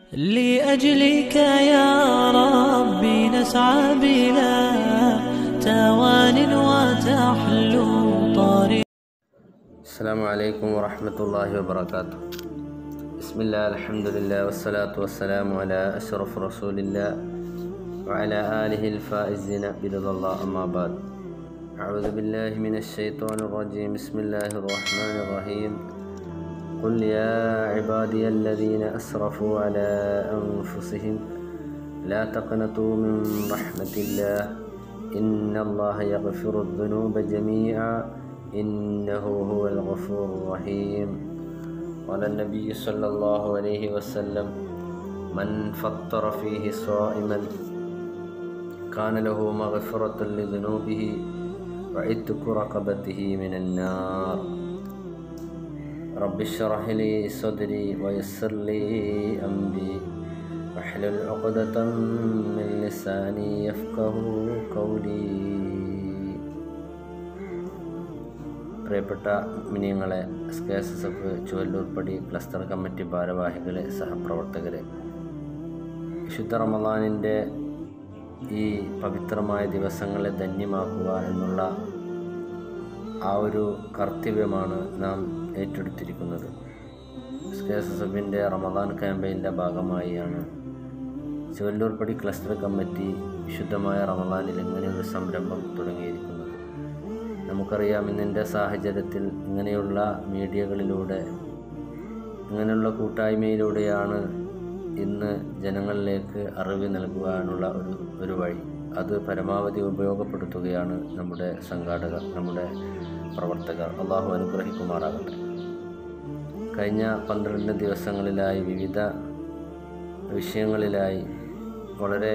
لأجلك يا ربي نسعى بلا توان وتحلو طريق السلام عليكم ورحمة الله وبركاته بسم الله الحمد لله والصلاة والسلام على أشرف رسول الله وعلى آله الفائزين برضا الله أما بعد أعوذ بالله من الشيطان الرجيم بسم الله الرحمن الرحيم قل يا عبادي الذين أسرفوا على أنفسهم لا تقنطوا من رحمة الله إن الله يغفر الذنوب جميعا إنه هو الغفور الرحيم قال النبي صلى الله عليه وسلم من فطر فيه صائما كان له مغفرة لذنوبه وعتق رقبته من النار رب اشرح لي صدري ويسر لي أمري واحلل عقدة من لساني يفقه قولي പ്രിയപ്പെട്ട മിനിയങ്ങളെ S K S S F Chuvalloorppadi cluster committee ഭാരവാഹികളെ സഹപ്രവർത്തകരെ വിശുദ്ധ റമദാനിൻ്റെ ഈ പവിത്രമായ ദിവസങ്ങളെ ധന്യമാക്കുക എന്നുള്ള ആ ഒരു കർത്തവ്യമാണ് നാം ഏറ്റെടുത്തിരിക്കുന്നത് എസ് കെ എസ് എസ് എഫിൻ്റെ റമദാൻ ക്യാമ്പയിൻ്റെ ഭാഗമായിയാണ് ചുവല്ലൂർപ്പടി ക്ലസ്റ്റർ കമ്മിറ്റി വിശുദ്ധമായ റമദാനിൽ ഇങ്ങനെയൊരു സംരംഭം തുടങ്ങിയിരിക്കുന്നത് നമുക്കറിയാം ഇന്നിൻ്റെ സാഹചര്യത്തിൽ ഇങ്ങനെയുള്ള മീഡിയകളിലൂടെ ഇങ്ങനെയുള്ള കൂട്ടായ്മയിലൂടെയാണ് ഇന്ന് ജനങ്ങളിലേക്ക് അറിവ് നൽകുവാനുള്ള ഒരു ഒരു വഴി അത് പരമാവധി ഉപയോഗപ്പെടുത്തുകയാണ് നമ്മുടെ സംഘാടകർ നമ്മുടെ പ്രവർത്തകർ അള്ളാഹു അനുഗ്രഹിക്കുമാറാകട്ടെ കഴിഞ്ഞ പന്ത്രണ്ട് ദിവസങ്ങളിലായി വിവിധ വിഷയങ്ങളിലായി വളരെ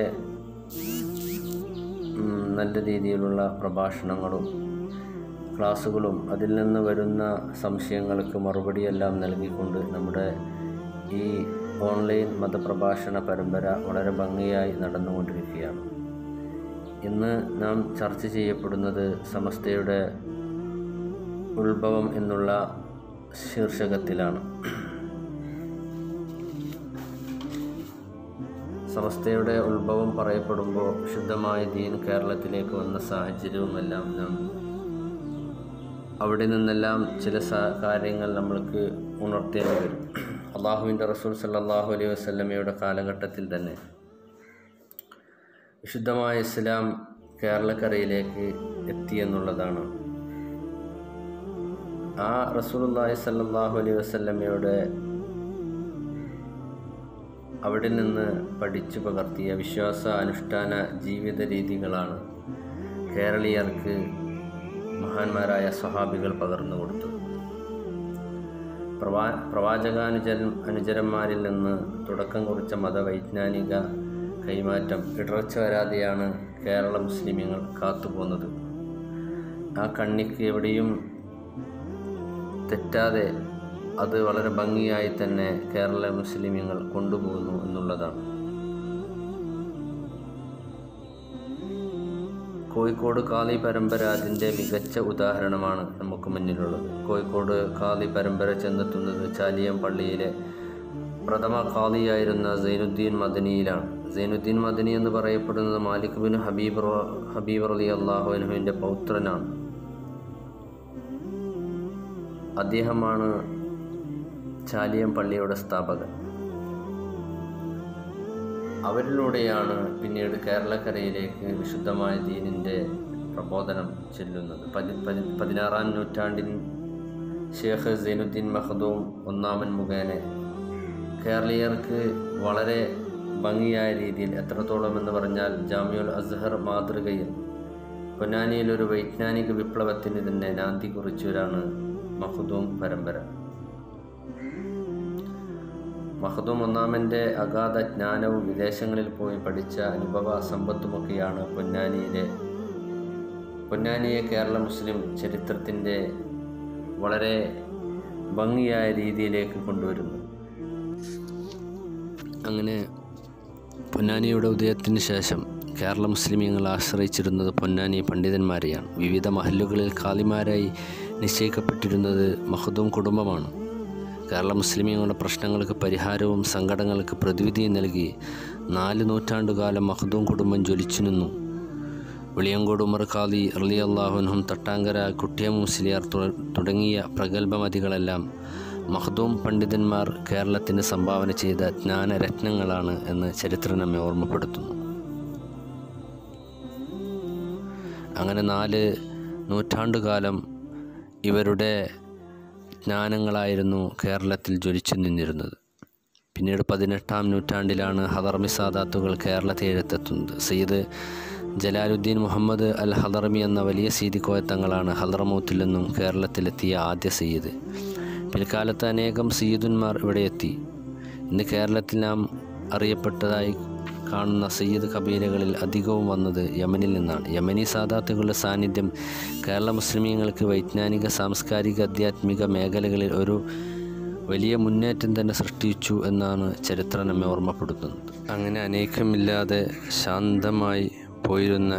ഉം, നല്ല രീതിയിലുള്ള പ്രഭാഷണങ്ങളും ക്ലാസ്സുകളും അതിൽ നിന്ന് വരുന്ന സംശയങ്ങൾക്ക് മറുപടിയെല്ലാം നൽകിക്കൊണ്ട് നമ്മുടെ ഈ ഓൺലൈൻ മതപ്രഭാഷണ പരമ്പര വളരെ ഭംഗിയായി നടന്നുകൊണ്ടിരിക്കുകയാണ് ഇന്ന് നാം ചർച്ച ചെയ്യപ്പെടുന്നത് സമസ്തയുടെ ഉത്ഭവം എന്നുള്ള ശീർഷകത്തിലാണ് സമസ്തയുടെ ഉത്ഭവം പറയപ്പെടുമ്പോൾ ശുദ്ധമായ ദീൻ കേരളത്തിലേക്ക് വന്ന സാഹചര്യവുമെല്ലാം നാം അവിടെ നിന്നെല്ലാം ചില സ കാര്യങ്ങൾ നമ്മൾക്ക് ഉണർത്തേണ്ടി വരും അള്ളാഹുവിൻ്റെ റസൂൽ സല്ലല്ലാഹു അലൈഹി വസല്ലമയുടെ കാലഘട്ടത്തിൽ തന്നെ വിശുദ്ധമായ ഇസ്ലാം കേരളക്കരയിലേക്ക് എത്തി എന്നുള്ളതാണ് ആ റസൂലുള്ളാഹി സല്ലല്ലാഹു അലൈഹി വസല്ലമയുടെ അവിടെ നിന്ന് പഠിച്ചു പകർത്തിയ വിശ്വാസ അനുഷ്ഠാന ജീവിത രീതികളാണ് കേരളീയർക്ക് മഹാന്മാരായ സ്വഹാബികൾ പകർന്നു കൊടുത്തു പ്രവാ പ്രവാചകാനുചര അനുചരന്മാരിൽ നിന്ന് തുടക്കം കുറിച്ച മതവൈജ്ഞാനിക കൈമാറ്റം ഇടർച്ച വരാതെയാണ് കേരള മുസ്ലിമുകൾ കാത്തുപോകുന്നത് ആ കണ്ണിക്ക് എവിടെയും തെറ്റാതെ അത് വളരെ ഭംഗിയായി തന്നെ കേരള മുസ്ലിമുകൾ കൊണ്ടുപോകുന്നു എന്നുള്ളതാണ് കോഴിക്കോട് കാളി പരമ്പര അതിൻ്റെ മികച്ച ഉദാഹരണമാണ് നമുക്ക് മുന്നിലുള്ളത് കോഴിക്കോട് കാളി പരമ്പര ചെന്നെത്തുന്നത് ചാലിയം പള്ളിയിലെ പ്രഥമ കാളിയായിരുന്ന സൈനുദ്ദീൻ മദനിയിലാണ് സൈനുദ്ദീൻ മദനി എന്ന് പറയപ്പെടുന്നത് മാലിക് ബിൻ ഹബീബ് റ- ഹബീബ് റലി അള്ളാഹുവിനുവിൻ്റെ പൗത്രനാണ് അദ്ദേഹമാണ് ചാലിയം പള്ളിയുടെ സ്ഥാപകൻ അവരിലൂടെയാണ് പിന്നീട് കേരളക്കരയിലേക്ക് വിശുദ്ധമായ ദീനിൻ്റെ പ്രബോധനം ചെല്ലുന്നത് പതി പതി- പതിനാറാം നൂറ്റാണ്ടിൻ ഷേഖ് സൈനുദ്ദീൻ മഹദൂം ഒന്നാമൻ മുഖേന കേരളീയർക്ക് വളരെ ഭംഗിയായ രീതിയിൽ എത്രത്തോളം എന്ന് പറഞ്ഞാൽ ജാമ്യുൽ അസ്ഹർ മാതൃകയിൽ പൊന്നാനിയിൽ ഒരു വൈജ്ഞാനിക വിപ്ലവത്തിന് തന്നെ നാന്തി കുറിച്ചവരാണ് മഹദൂം പരമ്പര മഹദൂം ഒന്നാമൻ്റെ അഗാധ ജ്ഞാനവും വിദേശങ്ങളിൽ പോയി പഠിച്ച അനുഭവ സമ്പത്തുമൊക്കെയാണ് പൊന്നാനിയിലെ പൊന്നാനിയെ കേരള മുസ്ലിം ചരിത്രത്തിൻ്റെ വളരെ ഭംഗിയായ രീതിയിലേക്ക് കൊണ്ടുവരുന്നു അങ്ങനെ പൊന്നാനിയുടെ ഉദയത്തിന് ശേഷം കേരള മുസ്ലിമീങ്ങൾ ആശ്രയിച്ചിരുന്നത് പൊന്നാനി പണ്ഡിതന്മാരെയാണ് വിവിധ മഹല്ലുകളിൽ കാലിമാരായി നിശ്ചയിക്കപ്പെട്ടിരുന്നത് മഹദൂം കുടുംബമാണ് കേരള മുസ്ലിമീങ്ങളുടെ പ്രശ്നങ്ങൾക്ക് പരിഹാരവും സങ്കടങ്ങൾക്ക് പ്രതിവിധിയും നൽകി നാല് നൂറ്റാണ്ടുകാലം മഹദൂം കുടുംബം ജ്വലിച്ചു നിന്നു വെളിയങ്കോട് ഉമർ ഖാദി അലി അള്ളാഹുനും തട്ടാങ്കര കുട്ടിയ മുസ്ലിയാർ തു- തുടങ്ങിയ പ്രഗത്ഭമതികളെല്ലാം മഹദൂം പണ്ഡിതന്മാർ കേരളത്തിന് സംഭാവന ചെയ്ത ജ്ഞാനരത്നങ്ങളാണ് എന്ന് ചരിത്രം നമ്മെ ഓർമ്മപ്പെടുത്തുന്നു അങ്ങനെ നാല് നൂറ്റാണ്ടുകാലം ഇവരുടെ ജ്ഞാനങ്ങളായിരുന്നു കേരളത്തിൽ ജ്വലിച്ചു നിന്നിരുന്നത് പിന്നീട് പതിനെട്ടാം നൂറ്റാണ്ടിലാണ് ഹദർമി സാദാത്തുകൾ കേരളത്തിലെത്തെത്തുന്നത് സയ്യിദ് ജലാലുദ്ദീൻ മുഹമ്മദ് അൽ ഹദർമി എന്ന വലിയ സീതി കോയത്തങ്ങളാണ് ഹദർമൂത്തിൽ നിന്നും കേരളത്തിലെത്തിയ ആദ്യ സയ്യിദ് പിൽക്കാലത്ത് അനേകം സയ്യിദുന്മാർ ഇവിടെ എത്തി ഇന്ന് കേരളത്തിൽ നാം അറിയപ്പെട്ടതായി കാണുന്ന സയ്യിദ് കബീലകളിൽ അധികവും വന്നത് യമനിൽ നിന്നാണ് യമനി സാദാത്തുകളുടെ സാന്നിധ്യം കേരള മുസ്ലിമീങ്ങൾക്ക് വൈജ്ഞാനിക സാംസ്കാരിക ആധ്യാത്മിക മേഖലകളിൽ ഒരു വലിയ മുന്നേറ്റം തന്നെ സൃഷ്ടിച്ചു എന്നാണ് ചരിത്രം നമ്മെ ഓർമ്മപ്പെടുത്തുന്നത് അങ്ങനെ അനേകമില്ലാതെ ശാന്തമായി പോയിരുന്ന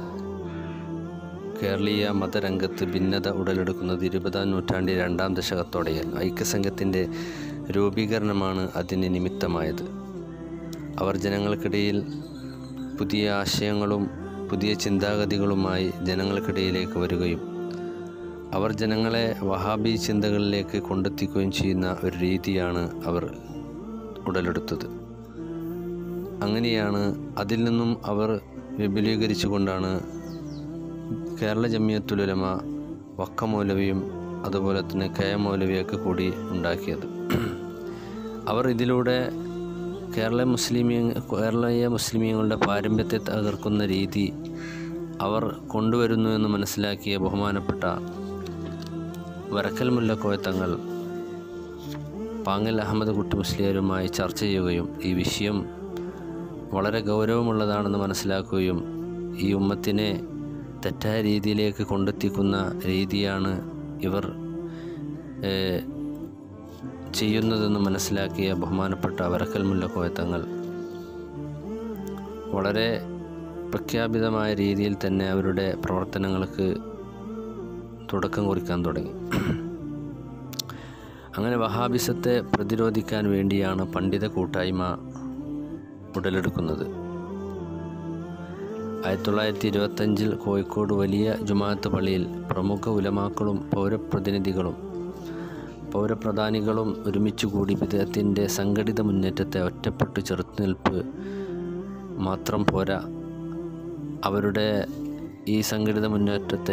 കേരളീയ മതരംഗത്ത് ഭിന്നത ഉടലെടുക്കുന്നത് ഇരുപതാം നൂറ്റാണ്ടിൽ രണ്ടാം ദശകത്തോടെയാണ് ഐക്യസംഘത്തിൻ്റെ രൂപീകരണമാണ് അതിന് നിമിത്തമായത് അവർ ജനങ്ങൾക്കിടയിൽ പുതിയ ആശയങ്ങളും പുതിയ ചിന്താഗതികളുമായി ജനങ്ങൾക്കിടയിലേക്ക് വരികയും അവർ ജനങ്ങളെ വഹാബി ചിന്തകളിലേക്ക് കൊണ്ടെത്തിക്കുകയും ചെയ്യുന്ന ഒരു രീതിയാണ് അവർ ഉടലെടുത്തത് അങ്ങനെയാണ് അതിൽ നിന്നും അവർ വിപുലീകരിച്ചുകൊണ്ടാണ് കേരള ജമിയത്തുലമ വക്ക മൗലവിയും അതുപോലെ തന്നെ കെ എം മൗലവിയൊക്കെ കൂടി ഉണ്ടാക്കിയത് അവർ ഇതിലൂടെ കേരള മുസ്ലിമീ കേരളീയ മുസ്ലിമീങ്ങളുടെ പാരമ്പര്യത്തെ തകർക്കുന്ന രീതി അവർ കൊണ്ടുവരുന്നു എന്ന് മനസ്സിലാക്കിയ ബഹുമാനപ്പെട്ട വരക്കൽ മുല്ലക്കോയത്തങ്ങൾ പാങ്ങൽ അഹമ്മദ് കുട്ടി മുസ്ലിയരുമായി ചർച്ച ചെയ്യുകയും ഈ വിഷയം വളരെ ഗൗരവമുള്ളതാണെന്ന് മനസ്സിലാക്കുകയും ഈ ഉമ്മത്തിനെ തെറ്റായ രീതിയിലേക്ക് കൊണ്ടെത്തിക്കുന്ന രീതിയാണ് ഇവർ ഏഹ്, ചെയ്യുന്നതെന്ന് മനസ്സിലാക്കിയ ബഹുമാനപ്പെട്ട വരക്കൽ മുല്ലക്കോയത്തങ്ങൾ വളരെ പ്രഖ്യാപിതമായ രീതിയിൽ തന്നെ അവരുടെ പ്രവർത്തനങ്ങൾക്ക് തുടക്കം കുറിക്കാൻ തുടങ്ങി അങ്ങനെ വഹാബിസത്തെ പ്രതിരോധിക്കാൻ വേണ്ടിയാണ് പണ്ഡിത കൂട്ടായ്മ ഉടലെടുക്കുന്നത് ആയിരത്തി തൊള്ളായിരത്തി ഇരുപത്തഞ്ചിൽ കോഴിക്കോട് വലിയ ജുമാഅത്ത് പള്ളിയിൽ പ്രമുഖ ഉലമാക്കളും പൗരപ്രതിനിധികളും പൗരപ്രധാനികളും ഒരുമിച്ച് കൂടി വിദേഹത്തിൻ്റെ സംഘടിത മുന്നേറ്റത്തെ ഒറ്റപ്പെട്ട് ചെറുത്തുനിൽപ്പ് മാത്രം പോരാ അവരുടെ ഈ സംഘടിത മുന്നേറ്റത്തെ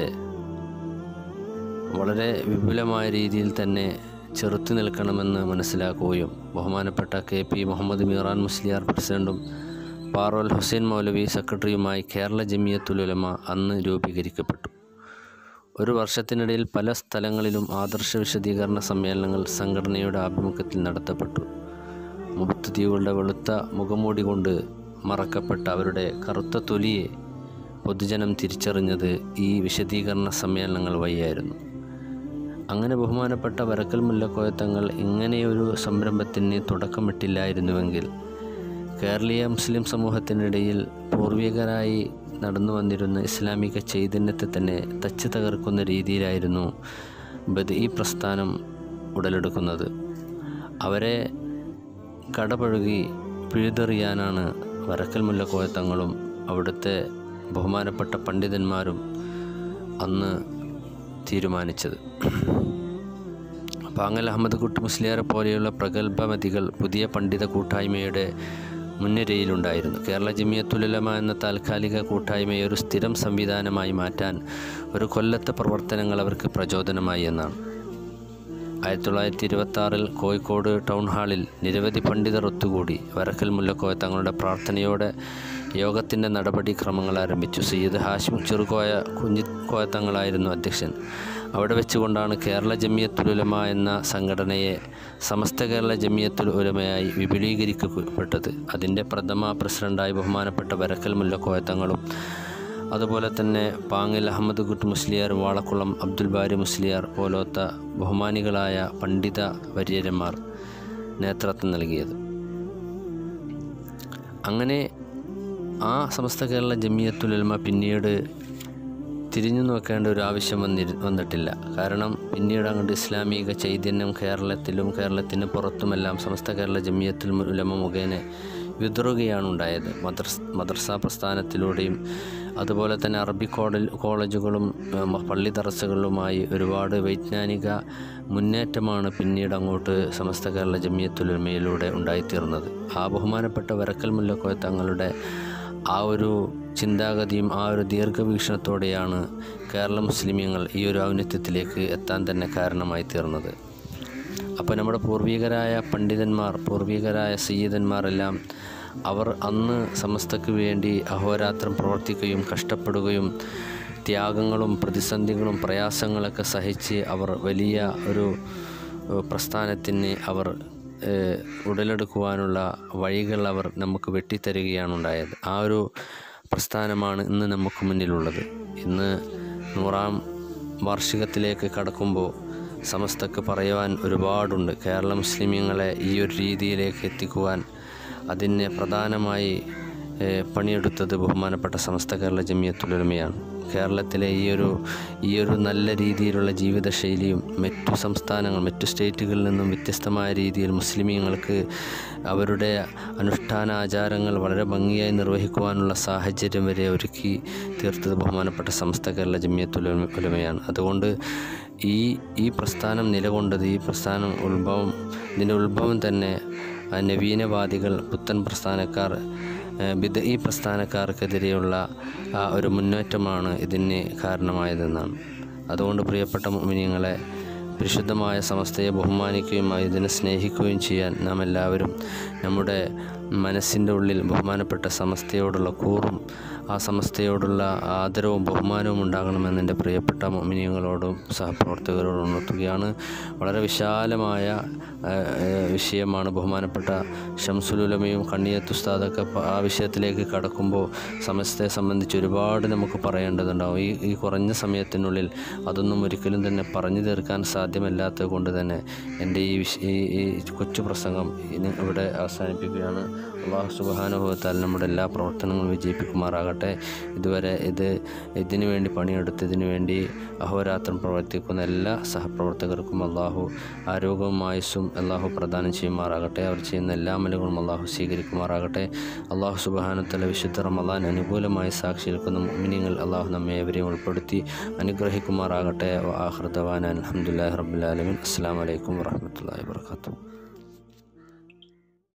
വളരെ വിപുലമായ രീതിയിൽ തന്നെ ചെറുത്തു നിൽക്കണമെന്ന് മനസ്സിലാക്കുകയും ബഹുമാനപ്പെട്ട കെ പി മുഹമ്മദ് മീറാൻ മുസ്ലിയാർ പ്രസിഡൻറ്റും പാറോൽ ഹുസൈൻ മൗലവി സെക്രട്ടറിയുമായി കേരള ജമിയത്തുലുലമ അന്ന് രൂപീകരിക്കപ്പെട്ടു ഒരു വർഷത്തിനിടയിൽ പല സ്ഥലങ്ങളിലും ആദർശ വിശദീകരണ സമ്മേളനങ്ങൾ സംഘടനയുടെ ആഭിമുഖ്യത്തിൽ നടത്തപ്പെട്ടു മുബത്തുദ്ദീകളുടെ വെളുത്ത മുഖംമൂടി കൊണ്ട് മറക്കപ്പെട്ട അവരുടെ കറുത്ത തൊലിയെ പൊതുജനം തിരിച്ചറിഞ്ഞത് ഈ വിശദീകരണ സമ്മേളനങ്ങൾ വഴിയായിരുന്നു അങ്ങനെ ബഹുമാനപ്പെട്ട വരക്കൽ മുല്ലക്കോയത്തങ്ങൾ ഇങ്ങനെയൊരു സംരംഭത്തിന് തുടക്കമിട്ടില്ലായിരുന്നുവെങ്കിൽ കേരളീയ മുസ്ലിം സമൂഹത്തിനിടയിൽ പൂർവികരായി നടന്നു വന്നിരുന്ന ഇസ്ലാമിക ചൈതന്യത്തെ തന്നെ തച്ച് തകർക്കുന്ന രീതിയിലായിരുന്നു ബദ് ഈ പ്രസ്ഥാനം ഉടലെടുക്കുന്നത് അവരെ കടപഴുകി പിഴുതെറിയാനാണ് വരക്കൽ മുല്ലക്കോയത്തങ്ങളും അവിടുത്തെ ബഹുമാനപ്പെട്ട പണ്ഡിതന്മാരും അന്ന് തീരുമാനിച്ചത് പാങ്ങൽ അഹമ്മദ് കുട്ടി മുസ്ലിയാരെ പോലെയുള്ള പ്രഗത്ഭമതികൾ പുതിയ പണ്ഡിത കൂട്ടായ്മയുടെ മുൻനിരയിലുണ്ടായിരുന്നു കേരള ജമിയത്തുലമ എന്ന താൽക്കാലിക കൂട്ടായ്മയെ ഒരു സ്ഥിരം സംവിധാനമായി മാറ്റാൻ ഒരു കൊല്ലത്തെ പ്രവർത്തനങ്ങൾ അവർക്ക് പ്രചോദനമായി എന്നാണ് ആയിരത്തി തൊള്ളായിരത്തി ഇരുപത്തി ആറിൽ കോഴിക്കോട് ടൗൺ ഹാളിൽ നിരവധി പണ്ഡിതർ ഒത്തുകൂടി വരക്കൽ മുല്ലക്കോയ തങ്ങളുടെ പ്രാർത്ഥനയോടെ യോഗത്തിൻ്റെ നടപടിക്രമങ്ങൾ ആരംഭിച്ചു സയ്യിദ് ഹാഷിം ചെറുകോയ കുഞ്ഞിക്കോയ തങ്ങളായിരുന്നു അധ്യക്ഷൻ അവിടെ വെച്ചുകൊണ്ടാണ് കേരള ജമിയത്തുൽ ഉലമ എന്ന സംഘടനയെ സമസ്ത കേരള ജമിയത്തുൽ ഉലമയായി വിപുലീകരിക്കപ്പെട്ടത് അതിൻ്റെ പ്രഥമ പ്രസിഡൻ്റായി ബഹുമാനപ്പെട്ട വരക്കൽ മുല്ലക്കോയ തങ്ങളും അതുപോലെ തന്നെ പാങ്ങിൽ അഹമ്മദ് കുട്ട് മുസ്ലിയാർ വാളക്കുളം അബ്ദുൽ ബാരി മുസ്ലിയാർ പോലത്തെ ബഹുമാനികളായ പണ്ഡിത വര്യരന്മാർ നേതൃത്വം നൽകിയത് അങ്ങനെ ആ സമസ്ത കേരള ജമിയത്തുൽ ഉലമ പിന്നീട് തിരിഞ്ഞു നോക്കേണ്ട ഒരു ആവശ്യം വന്നി വന്നിട്ടില്ല കാരണം പിന്നീട് അങ്ങോട്ട് ഇസ്ലാമിക ചൈതന്യം കേരളത്തിലും കേരളത്തിന് പുറത്തുമെല്ലാം സമസ്ത കേരള ജമിയത്തുൽ ഉലമ മുഖേന വിതറുകയാണ് ഉണ്ടായത് മദ്രസ് മദ്രസ പ്രസ്ഥാനത്തിലൂടെയും അതുപോലെ തന്നെ അറബി കോള കോളേജുകളും ഏഹ്, പള്ളി ദറസുകളുമായി ഒരുപാട് വൈജ്ഞാനിക മുന്നേറ്റമാണ് പിന്നീട് അങ്ങോട്ട് സമസ്ത കേരള ജമിയത്തുലമയിലൂടെ ഉണ്ടായിത്തീർന്നത് ആ ബഹുമാനപ്പെട്ട വരക്കൽ മുല്ലക്കോയ തങ്ങളുടെ ആ ഒരു ചിന്താഗതിയും ആ ഒരു ദീർഘവീക്ഷണത്തോടെയാണ് കേരള മുസ്ലിമീങ്ങൾ ഈ ഒരു ഔന്നത്യത്തിലേക്ക് എത്താൻ തന്നെ കാരണമായി തീർന്നത് അപ്പോൾ നമ്മുടെ പൂർവികരായ പണ്ഡിതന്മാർ പൂർവികരായ സയ്യിദന്മാരെല്ലാം അവർ അന്ന് സമസ്തക്ക് വേണ്ടി അഹോരാത്രം പ്രവർത്തിക്കുകയും കഷ്ടപ്പെടുകയും ത്യാഗങ്ങളും പ്രതിസന്ധികളും പ്രയാസങ്ങളൊക്കെ സഹിച്ച് അവർ വലിയ ഒരു ഏഹ്, പ്രസ്ഥാനത്തിന് അവർ ഏഹ്, ഉടലെടുക്കുവാനുള്ള വഴികൾ അവർ നമുക്ക് വെട്ടിത്തരികയാണ് ഉണ്ടായത് ആ ഒരു പ്രസ്ഥാനമാണ് ഇന്ന് നമുക്ക് മുന്നിലുള്ളത് ഇന്ന് നൂറാം വാർഷികത്തിലേക്ക് കടക്കുമ്പോൾ സമസ്തക്ക് പറയുവാൻ ഒരുപാടുണ്ട് കേരള മുസ്ലിമീങ്ങളെ ഈ ഒരു രീതിയിലേക്ക് എത്തിക്കുവാൻ അതിന് പ്രധാനമായി ഏഹ്, പണിയെടുത്തത് ബഹുമാനപ്പെട്ട സമസ്ത കേരള ജമിയത്തുലമയാണ് കേരളത്തിലെ ഈ ഒരു ഈ ഒരു നല്ല രീതിയിലുള്ള ജീവിതശൈലിയും മറ്റു സംസ്ഥാനങ്ങൾ മറ്റു സ്റ്റേറ്റുകളിൽ നിന്നും വ്യത്യസ്തമായ രീതിയിൽ മുസ്ലിമീങ്ങൾക്ക് അവരുടെ അനുഷ്ഠാന ആചാരങ്ങൾ വളരെ ഭംഗിയായി നിർവഹിക്കുവാനുള്ള സാഹചര്യം വരെ ഒരുക്കി തീർത്തത് ബഹുമാനപ്പെട്ട സമസ്ത കേരള ജമിയത്തുലമ ഉലമയാണ് അതുകൊണ്ട് ഈ ഈ പ്രസ്ഥാനം നിലകൊണ്ടത് ഈ പ്രസ്ഥാനം ഉത്ഭവം ഇതിൻ്റെ ഉത്ഭവം തന്നെ ആ നവീനവാദികൾ പുത്തൻ പ്രസ്ഥാനക്കാർ ബിദ ഈ പ്രസ്ഥാനക്കാർക്കെതിരെയുള്ള ആ ഒരു മുന്നേറ്റമാണ് ഇതിന് കാരണമായതെന്നാണ് അതുകൊണ്ട് പ്രിയപ്പെട്ട മുമിനിയങ്ങളെ പരിശുദ്ധമായ സമസ്തയെ ബഹുമാനിക്കുകയും ഇതിനെ സ്നേഹിക്കുകയും ചെയ്യാൻ നാം എല്ലാവരും നമ്മുടെ മനസ്സിൻ്റെ ഉള്ളിൽ ബഹുമാനപ്പെട്ട സമസ്തയോടുള്ള കൂറും ആ സമസ്തയോടുള്ള ആദരവും ബഹുമാനവും ഉണ്ടാകണമെന്ന് എൻ്റെ പ്രിയപ്പെട്ട മുമിനിയങ്ങളോടും സഹപ്രവർത്തകരോടും ഉണർത്തുകയാണ് വളരെ വിശാലമായ ആ, ആ, വിഷയമാണ് ബഹുമാനപ്പെട്ട ഷംസുലുലമയും കണ്ണിയത്ത് ഉസ്താദൊക്കെ പ- ആ വിഷയത്തിലേക്ക് കടക്കുമ്പോൾ സമസ്തയെ സംബന്ധിച്ച് ഒരുപാട് നമുക്ക് പറയേണ്ടതുണ്ടാവും ഈ ഈ കുറഞ്ഞ സമയത്തിനുള്ളിൽ അതൊന്നും ഒരിക്കലും തന്നെ പറഞ്ഞു തീർക്കാൻ സാധ്യമല്ലാത്തത് കൊണ്ട് തന്നെ എൻ്റെ ഈ വിഷ ഈ ഈ കൊച്ചു പ്രസംഗം ഇനി ഇവിടെ അവസാനിപ്പിക്കുകയാണ് അള്ളാഹു സുബാനുഭവത്താൽ നമ്മുടെ എല്ലാ പ്രവർത്തനങ്ങളും വിജയിപ്പിക്കുമാറാകട്ടെ ഇതുവരെ ഇത് ഇതിനു വേണ്ടി പണിയെടുത്തതിനു വേണ്ടി അഹോരാത്രം പ്രവർത്തിക്കുന്ന എല്ലാ സഹപ്രവർത്തകർക്കും അള്ളാഹു ആരോഗ്യവും ആയുസ്സും അള്ളാഹു പ്രദാനം ചെയ്യുമാറാകട്ടെ അവർ ചെയ്യുന്ന എല്ലാ അമലുകളും അള്ളാഹു സ്വീകരിക്കുമാറാകട്ടെ അള്ളാഹു സുബാനത്തല വിശുദ്ധ റമദാൻ അനുകൂലമായി സാക്ഷി നിൽക്കുന്ന മിനിങ്ങൾ അള്ളാഹു നമ്മെ ഏവരെയും ഉൾപ്പെടുത്തി അനുഗ്രഹിക്കുമാറാകട്ടെ ആഹ്റദവാൻ അലഹമുല്ലാ റബുലാലമിൻ അസ്സാം വലൈക്കും വാഹമത്തല്ലാ വാത്തു